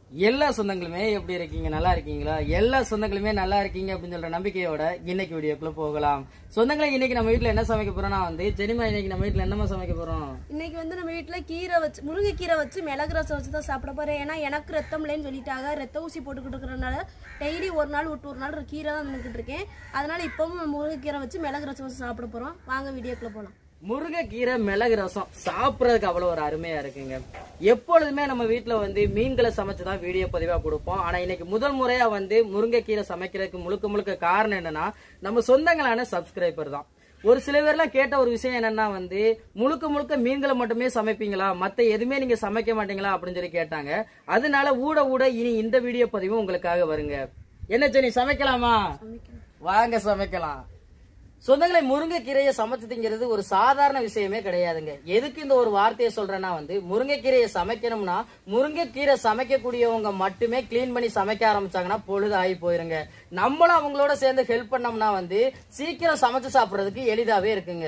எல்லா சொந்தங்களுமே எப்படி இருக்கீங்க நல்லா இருக்கீங்களா எல்லா சொந்தங்களுமே நல்லா இருக்கீங்க அப்படின்னு சொல்ற நம்பிக்கையோட இன்னைக்கு வீடியோக்குள்ள போகலாம் சொந்தங்களை இன்னைக்கு நம்ம வீட்ல என்ன சமைக்க போறோம்னா வந்து ஜெனிமா இன்னைக்கு நம்ம வீட்ல என்னமா சமைக்க போறோம் இன்னைக்கு வந்து நம்ம வீட்டில் கீரை வச்சு முருங்கைக்கீரை வச்சு மிளகு ரசம் வச்சு தான் சாப்பிட போகிறேன் ஏன்னா எனக்கு ரத்தம் இல்லைன்னு சொல்லிட்டாங்க ரத்த ஊசி போட்டுக்கிட்டு இருக்கிறனால டெய்லி ஒரு நாள் விட்டு ஒரு நாள் கீரை தான் நின்றுக்கிட்டு இருக்கேன் அதனால இப்பவும் நம்ம முருங்கைக்கீரை வச்சு மிளகு ரசம் வச்சு சாப்பிட போகிறோம் வாங்க வீடியோக்குள்ள போகலாம் முருங்கைக்கீரை மிளகு ரசம் சாப்பிட்றதுக்கு அவ்வளோ ஒரு அருமையா இருக்குங்க எப்பொழுதுமே நம்ம வீட்ல வந்து மீன்களை சமைச்சு தான் வீடியோ பதிவா கொடுப்போம் ஆனா இன்னைக்கு முதல் முறையா வந்து முருங்கைக்கீரை சமைக்கிறதுக்கு முழுக்க முழுக்க காரணம் என்னன்னா நம்ம சொந்தங்களான சப்ஸ்கிரைபர் தான் ஒரு சில பேர்லாம் கேட்ட ஒரு விஷயம் என்னன்னா வந்து முழுக்க முழுக்க மீன்களை மட்டுமே சமைப்பீங்களா மத்த எதுவுமே நீங்க சமைக்க மாட்டீங்களா அப்படின்னு சொல்லி கேட்டாங்க அதனால ஊட ஊட இனி இந்த வீடியோ பதிவும் உங்களுக்காக வருங்க என்ன சரி சமைக்கலாமா வாங்க சமைக்கலாம் சொந்தங்களை முருங்கைக்கீரையை சமைச்சு திங்கிறது ஒரு சாதாரண விஷயமே கிடையாதுங்க எதுக்கு இந்த ஒரு வார்த்தையை சொல்றேன்னா வந்து முருங்கைக்கீரையை சமைக்கணும்னா முருங்கைக்கீரை சமைக்கக்கூடியவங்க மட்டுமே க்ளீன் பண்ணி சமைக்க ஆரம்பிச்சாங்கன்னா பொழுது ஆகி போயிருங்க நம்மளும் அவங்களோட சேர்ந்து ஹெல்ப் பண்ணோம்னா வந்து சீக்கிரம் சமைச்சு சாப்பிடுறதுக்கு எளிதாவே இருக்குங்க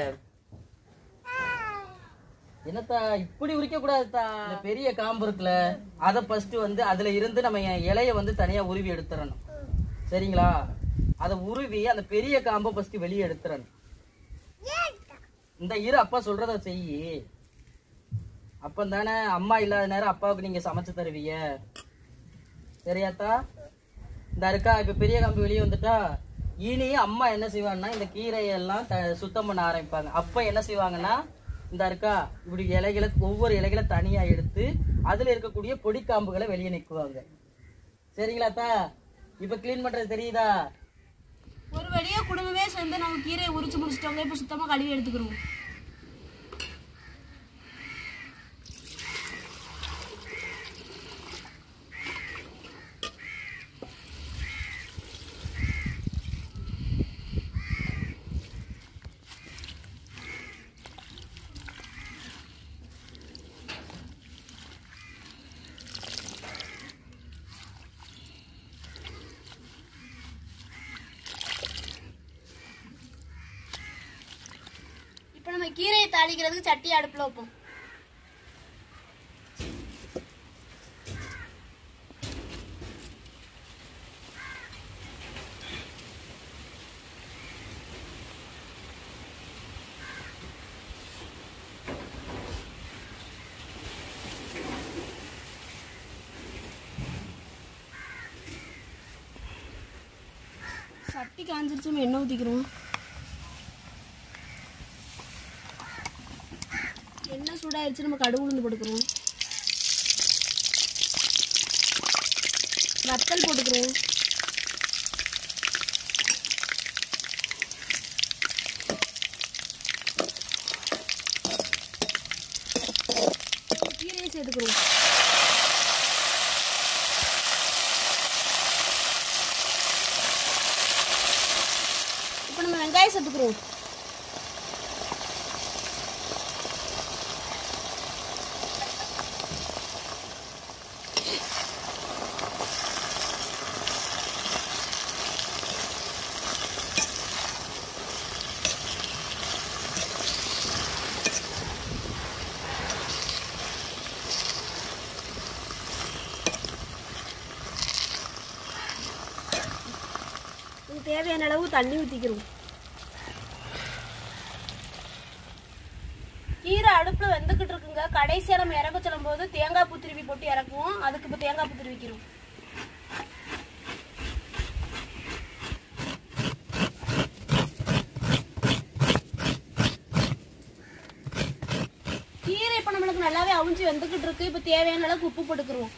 என்னத்தா இப்படி உரிக்க கூடாதுதா இந்த பெரிய காம்பு இருக்குல்ல அதை ஃபர்ஸ்ட் வந்து அதுல இருந்து நம்ம இலைய வந்து தனியா உருவி எடுத்துறணும் சரிங்களா அதை உருவி அந்த பெரிய காம்பை ஃபர்ஸ்ட் வெளியே எடுத்துறணும் இந்த இரு அப்பா சொல்றத செய் அப்ப தானே அம்மா இல்லாத நேரம் அப்பாவுக்கு நீங்க சமைச்சு தருவீங்க சரியாத்தா இந்த இருக்கா இப்ப பெரிய காம்பு வெளியே வந்துட்டா இனி அம்மா என்ன செய்வாங்கன்னா இந்த கீரையெல்லாம் த- சுத்தம் பண்ண ஆரம்பிப்பாங்க அப்ப என்ன செய்வாங்கன்னா இந்த இருக்கா இப்படி இலைகளை ஒவ்வொரு இலைகளை தனியா எடுத்து அதுல இருக்கக்கூடிய பொடி காம்புகளை வெளியே நிக்குவாங்க சரிங்களாத்தா இப்ப க்ளீன் பண்றது தெரியுதா ஒரு வழியாக குடும்பமே சேர்ந்து நம்ம கீரையை உரிச்சு முடிச்சிட்டோங்க இப்போ சுத்தமாக கழுவி எடுத்துக்கிறோம் இப்போ நம்ம கீரையை தாளிக்கிறதுக்கு சட்டி அடுப்பில் வைப்போம் சட்டி காஞ்சிருச்சு நம்ம எண்ணெய் ஊற்றிக்கிறோம் எண்ணெய் சூடாயிருச்சு நம்ம கடுகு உளுந்து போட்டுக்கிறோம் வத்தல் போட்டுக்கிறோம் கீரையை சேர்த்துக்கிறோம் இப்போ நம்ம வெங்காயம் சேர்த்துக்கிறோம் இதுக்கு தேவையான அளவு தண்ணி ஊற்றிக்கிறோம் கீரை அடுப்பில் வெந்துக்கிட்டு இருக்குங்க கடைசியாக நம்ம இறக்க சொல்லும் போது தேங்காய் பூ திருவி போட்டு இறக்குவோம் அதுக்கு இப்போ தேங்காய் பூ திருவிக்கிறோம் கீரை இப்போ நம்மளுக்கு நல்லாவே அவிஞ்சு வெந்துக்கிட்டு இருக்கு இப்போ தேவையான அளவுக்கு உப்பு போட்டுக்கிறோம்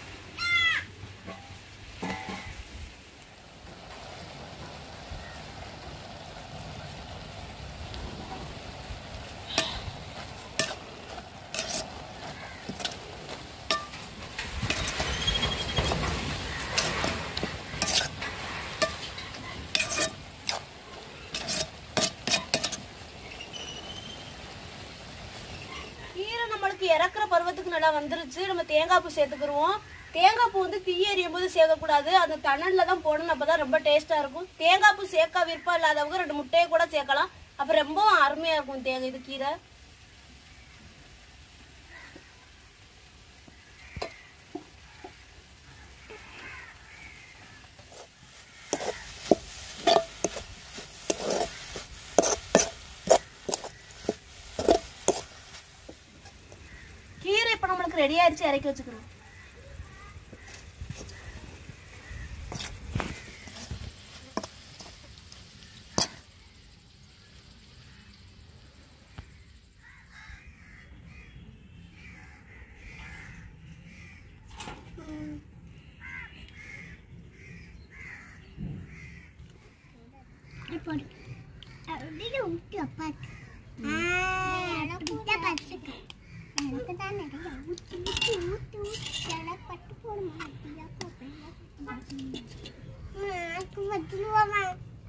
கீரை நம்மளுக்கு இறக்குற பருவத்துக்கு நல்லா வந்துருச்சு நம்ம தேங்காய் பூ சேர்த்துக்கிருவோம் தேங்காய் பூ வந்து தீ எரியும் போது சேர்க்கக்கூடாது அந்த தணல்ல தான் போடணும் அப்பதான் ரொம்ப டேஸ்டா இருக்கும் தேங்காய் பூ சேர்க்க விருப்பம் இல்லாதவங்க ரெண்டு முட்டையை கூட சேர்க்கலாம் அப்ப ரொம்பவும் அருமையா இருக்கும் தேங்காய் இது கீரை ரெடி ஆயிடுச்சு இறக்கி வச்சுக்கிறோம் போடு அப்படியே ஊட்டி அப்பாட்டு அப்படித்தான் பச்சுக்க எனக்கு தான் நிறைய ஊற்றி ஊற்றி ஊற்றி ஊற்றி எனக்கு பட்டு போடுமா அப்படியா எனக்கு பத்துருவாமா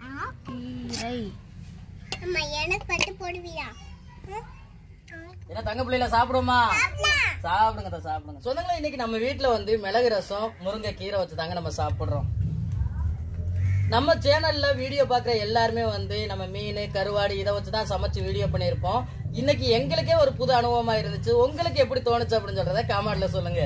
அம்மா எனக்கு பட்டு போடுவியா ம்? என்ன தங்க பிள்ளைல சாப்பிடுவோமா சாப்பிடுங்க தான் சாப்பிடுங்க சொந்தங்களா இன்னைக்கு நம்ம வீட்ல வந்து மிளகு ரசம் முருங்கை கீரை வச்சு தாங்க நம்ம சாப்பிடுறோம் நம்ம சேனல்ல வீடியோ பார்க்குற எல்லாருமே வந்து நம்ம மீன் கருவாடு இதை வச்சு தான் சமைச்சு வீடியோ பண்ணியிருப்போம் இன்னைக்கு எங்களுக்கே ஒரு புது அனுபவமா இருந்துச்சு உங்களுக்கு எப்படி தோணுச்சு அப்படின்னு சொல்றத கமெண்ட்ல சொல்லுங்க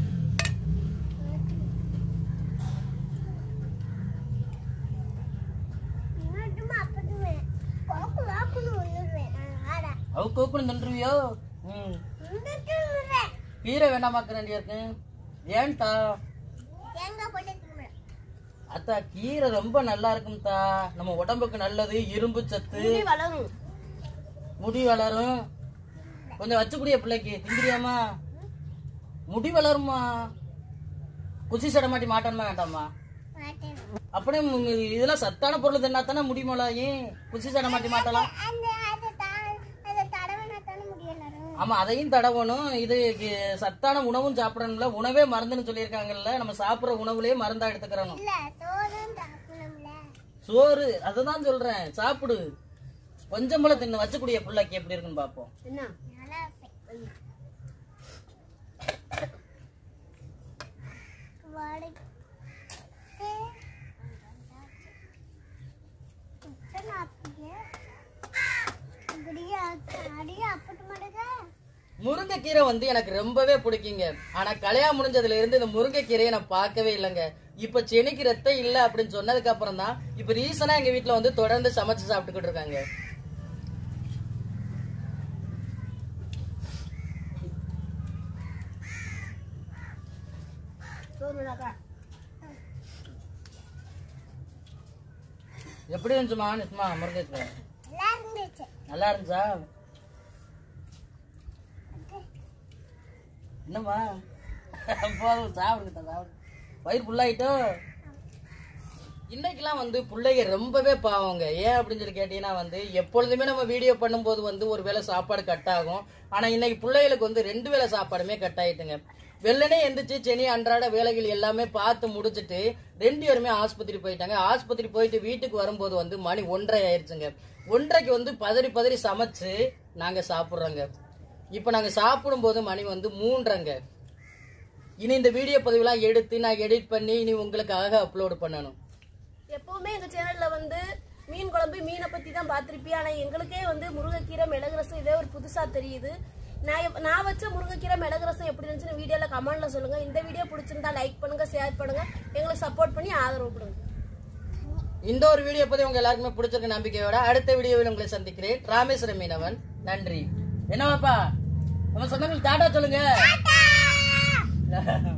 இன்னொருமா அப்படிடுவேன் கோக்கு வாக்குன்னு ஒன்றுடுவேன் நான் ஆடா அவ கூப்பிடு நின்றுவியோ ம் இருந்துட்டுருவேன் கீரை வேண்டாமாக்க வேண்டிய இருக்கு ஏன்டா தேங்காய் போட்டு எடுத்துக்குவேன் அத்தா கீரை ரொம்ப நல்லா இருக்கும் தா நம்ம உடம்புக்கு நல்லது இரும்பு சத்து முடி வளரும் முடி வளரும் கொஞ்சம் வச்சுக்கூடிய பிள்ளைக்கு திங்கிறியாமா முடி வளருமா குச்சி சடை மாட்டி மாட்டணுமா வேண்டாமா மாட்டேன் அப்படியே மு- இதெல்லாம் சத்தான பொருள் தின்னா தானே முடி மொளாயும் குச்சி சடை மாட்டி மாட்டலாம் அந்த அதை தா- அதை தடவினா தானே முடியலாரும் ஆமா அதையும் தடவணும் இது கி- சத்தான உணவும் சாப்பிடணும்ல உணவே மருந்துன்னு சொல்லியிருக்காங்கல்ல நம்ம சாப்பிடுற உணவுலயே மருந்தா எடுத்துக்கிறணும் இல்ல சோறும் சாப்பிடணும்ல சோறு அதுதான் சொல்றேன் சாப்பிடு கொஞ்சம் போல தின்னு வச்சக்கூடிய பிள்ளைக்கு எப்படி இருக்குன்னு பாப்போம் என்ன நல்லா இருப்பேன் வாடகை அப்படியே அடியே அப்பட்டு மாட்டேங்க முருங்கைக்கீரை வந்து எனக்கு ரொம்பவே பிடிக்குங்க ஆனா கல்யாணம் முடிஞ்சதுல இருந்து இந்த முருங்கைக்கீரையை நான் பார்க்கவே இல்லைங்க இப்ப செனிக்கு ரத்தம் இல்ல அப்படின்னு சொன்னதுக்கு அப்புறம் தான் இப்ப ரீசனா எங்க வீட்ல வந்து தொடர்ந்து சமைச்சு சாப்பிட்டுக்கிட்டு இருக்காங்க சோறு நல்லாக்கா எப்படி இருந்துச்சுமா நிசுமா முருங்கைக்கீரை நல்லா இருந்துச்சு நல்லா இருந்துச்சா என்னம்மா போதும் சாப்பிடுங்க சாப்பிடுங்க வயிறு ஃபுல்லாயிட்டோம் இன்னைக்கெல்லாம் வந்து பிள்ளைங்க ரொம்பவே பாவங்க ஏன் அப்படின்னு சொல்லி கேட்டீங்கன்னா வந்து எப்பொழுதுமே நம்ம வீடியோ பண்ணும்போது வந்து ஒரு வேளை சாப்பாடு கட் ஆகும் ஆனா இன்னைக்கு பிள்ளைகளுக்கு வந்து ரெண்டு வேளை சாப்பாடுமே கட் ஆயிட்டுங்க வெள்ளனே எந்திரிச்சு செனி அன்றாட வேலைகள் எல்லாமே பார்த்து முடிச்சிட்டு ரெண்டு பேருமே ஆஸ்பத்திரி போயிட்டாங்க ஆஸ்பத்திரி போயிட்டு வீட்டுக்கு வரும்போது வந்து மணி ஒன்றரை ஆயிருச்சுங்க ஒன்றரைக்கு வந்து பதறி பதறி சமைச்சு நாங்க சாப்பிடுறோங்க இப்போ நாங்க சாப்பிடும்போது மணி வந்து மூன்றங்க இனி இந்த வீடியோ பதிவுலாம் எடுத்து நான் எடிட் பண்ணி இனி உங்களுக்காக அப்லோட் பண்ணணும் எப்பவுமே எங்க சேனல்ல வந்து மீன் குழம்பு மீனை பத்தி தான் பார்த்திருப்பியா ஆனா எங்களுக்கே வந்து முருங்கைக்கீரை மிளகு ரசம் இதே ஒரு புதுசா தெரியுது நான் எப்- நான் வச்ச முருங்கைக்கீரை மிளகு ரசம் எப்படி இருந்துச்சுன்னு வீடியோல கமெண்ட்ல சொல்லுங்க இந்த வீடியோ பிடிச்சிருந்தா லைக் பண்ணுங்க ஷேர் பண்ணுங்க எங்களுக்கு சப்போர்ட் பண்ணி ஆதரவு கொடுங்க இந்த ஒரு வீடியோ பத்தி உங்க எல்லாருக்குமே பிடிச்சிருக்க நம்பிக்கையோட அடுத்த வீடியோவில் உங்களை சந்திக்கிறேன் ராமேஸ்வரம் மீனவன் நன்றி என்னவாப்பா நம்ம சொந்தங்கள் டாடா சொல்லுங்க